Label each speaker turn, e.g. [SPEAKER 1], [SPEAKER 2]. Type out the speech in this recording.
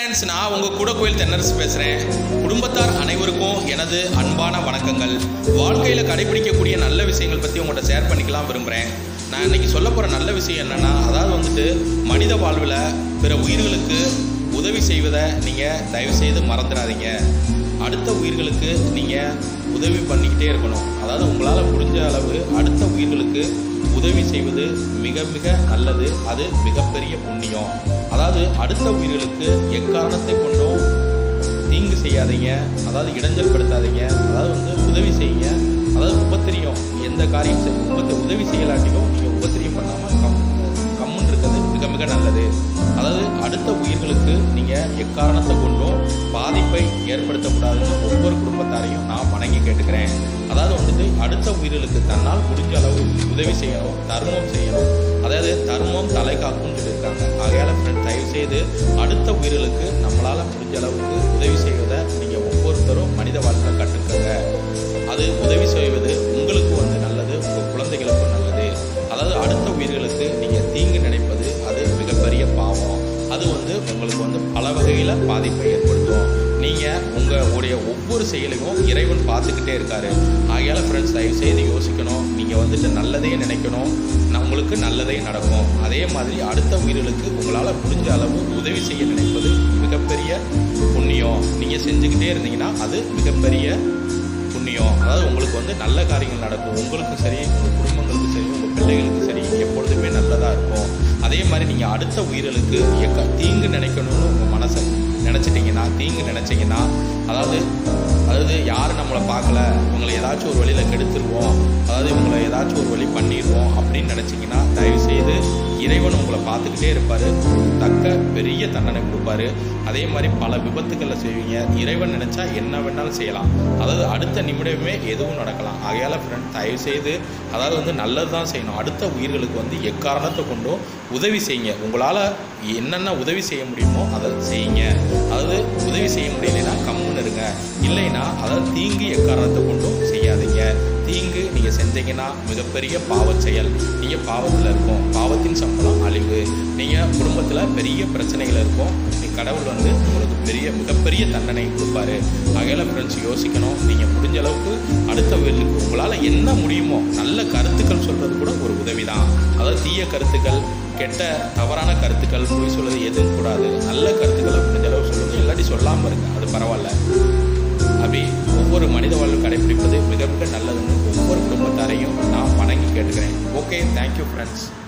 [SPEAKER 1] friends நான் உங்கள் கூட கோயில் தென்னரசு பேசுகிறேன் குடும்பத்தார் அனைவருக்கும் எனது அன்பான வணக்கங்கள் வாழ்க்கையில் கடைபிடிக்கக்கூடிய நல்ல விஷயங்கள் பற்றி உங்கள்கிட்ட ஷேர் பண்ணிக்கலாம் விரும்புகிறேன் நான் இன்னைக்கு சொல்ல போகிற நல்ல விஷயம் என்னென்னா அதாவது வந்துட்டு மனித வாழ்வில் பிற உயிர்களுக்கு உதவி செய்வதை நீங்கள் தயவுசெய்து மறந்துடாதீங்க அடுத்த உயிர்களுக்கு நீங்கள் உதவி பண்ணிக்கிட்டே இருக்கணும் அதாவது உங்களால் முடிஞ்ச அளவு அடுத்த உயிர்களுக்கு உதவி செய்வது மிக மிக நல்லது அது மிகப்பெரிய புண்ணியம் அதாவது அடுத்த உயிர்களுக்கு எக்காரணத்தை கொண்டும் தீங்கு செய்யாதீங்க அதாவது இடைஞ்சல் படுத்தாதீங்க அதாவது வந்து உதவி செய்யுங்க அதாவது உபத்திரியம் எந்த காரியம் செய் உபத்த உதவி செய்யலாட்டியும் நீங்கள் உபத்திரியம் பண்ணாமல் கம் கம்முன்னு இருக்கிறது மிக மிக நல்லது அதாவது அடுத்த உயிர்களுக்கு நீங்கள் எக்காரணத்தை கொண்டும் பாதிப்பை ஏற்படுத்தக்கூடாதுன்னு ஒவ்வொரு குடும்பத்தாரையும் நான் வணங்கி கேட்டுக்கிறேன் அதாவது வந்துட்டு அடுத்த உயிர்களுக்கு தன்னால் முடிஞ்ச அளவு உதவி செய்யணும் தர்மம் செய்யணும் அதாவது தர்மம் தலை காக்கும்னு சொல்லியிருக்காங்க ஆகையால் ஃப்ரெண்ட் தயவு செய்து அடுத்த உயிர்களுக்கு நம்மளால் முடிஞ்ச அளவுக்கு உதவி செய்வதை நீங்கள் ஒவ்வொருத்தரும் மனித வாழ்க்கையில் கற்றுக்கங்க அது உதவி செய்வது உங்களுக்கு வந்து நல்லது உங்கள் குழந்தைகளுக்கும் நல்லது அதாவது அடுத்த உயிர்களுக்கு நீங்கள் தீங்கு நினைப்பது அது மிகப்பெரிய பாவம் அது வந்து உங்களுக்கு வந்து பல வகையில் பாதிப்பை ஏற்படுத்தும் நீங்கள் உங்களுடைய ஒவ்வொரு செயலையும் இறைவன் பார்த்துக்கிட்டே இருக்காரு ஆகையால் ஃப்ரெண்ட்ஸ் தயவு செய்து யோசிக்கணும் நீங்கள் வந்துட்டு நல்லதே நினைக்கணும் நான் உங்களுக்கு நல்லதே நடக்கும் அதே மாதிரி அடுத்த உயிர்களுக்கு உங்களால் முடிஞ்ச அளவு உதவி செய்ய நினைப்பது மிகப்பெரிய புண்ணியம் நீங்கள் செஞ்சுக்கிட்டே இருந்தீங்கன்னா அது மிகப்பெரிய புண்ணியம் அதாவது உங்களுக்கு வந்து நல்ல காரியங்கள் நடக்கும் உங்களுக்கும் சரி உங்கள் குடும்பங்களுக்கும் சரி உங்கள் பிள்ளைகளுக்கும் சரி எப்பொழுதுமே நல்லதாக இருக்கும் அதே மாதிரி நீங்கள் அடுத்த உயிர்களுக்கு எக்க தீங்கு நினைக்கணும்னு உங்கள் மனசை நினச்சிட்டிங்கன்னா தீங்கு நினச்சிங்கன்னா அதாவது அதாவது யார் நம்மளை பார்க்கல இவங்களை ஏதாச்சும் ஒரு வழியில் கெடுத்துருவோம் அதாவது இவங்களை ஏதாச்சும் ஒரு வழி பண்ணிடுவோம் அப்படின்னு நினச்சிங்கன்னா தயவு செய்து இறைவன் உங்களை பார்த்துக்கிட்டே இருப்பார் தக்க பெரிய தண்டனை கொடுப்பாரு அதே மாதிரி பல விபத்துக்களில் செய்வீங்க இறைவன் நினச்சா என்ன வேணாலும் செய்யலாம் அதாவது அடுத்த நிமிடமே எதுவும் நடக்கலாம் ஆகையால் ஃப்ரெண்ட் தயவு செய்து அதாவது வந்து நல்லது தான் செய்யணும் அடுத்த உயிர்களுக்கு வந்து எக்காரணத்தை கொண்டும் உதவி செய்யுங்க உங்களால் என்னென்ன உதவி செய்ய முடியுமோ அதை செய்யுங்க அதாவது உதவி செய்ய முடியலைன்னா கம்முன்னு இருங்க இல்லைன்னா அதாவது தீங்கு எக்காரணத்தை கொண்டும் செய்யாதீங்க தீங்கு நீங்கள் செஞ்சீங்கன்னா மிகப்பெரிய பாவச் செயல் நீங்கள் பாவத்தில் இருக்கும் பாவத்தின் சம்பளம் அழிவு நீங்கள் குடும்பத்தில் பெரிய பிரச்சனைகள் இருக்கும் நீ கடவுள் வந்து உங்களுக்கு பெரிய மிகப்பெரிய தண்டனை கொடுப்பாரு அகையில ஃப்ரெண்ட்ஸ் யோசிக்கணும் நீங்கள் முடிஞ்ச அளவுக்கு அடுத்த வீட்டுக்கு உங்களால் என்ன முடியுமோ நல்ல கருத்துக்கள் சொல்கிறது கூட ஒரு உதவி தான் அதாவது தீய கருத்துக்கள் கெட்ட தவறான கருத்துக்கள் பொய் சொல்வது எதுவும் கூடாது நல்ல கருத்துக்களை முடிஞ்ச அளவு சொல்லுங்க இல்லாட்டி சொல்லாமல் இருங்க அது பரவாயில்ல அப்படி ஒவ்வொரு மனித வாழ்வு கடைபிடிப்பது மிக மிக நல்லதுன்னு ஒவ்வொரு குடும்பத்தாரையும் நான் வணங்கி கேட்டுக்கிறேன் ஓகே தேங்க்யூ ஃப்ரெண்ட்ஸ்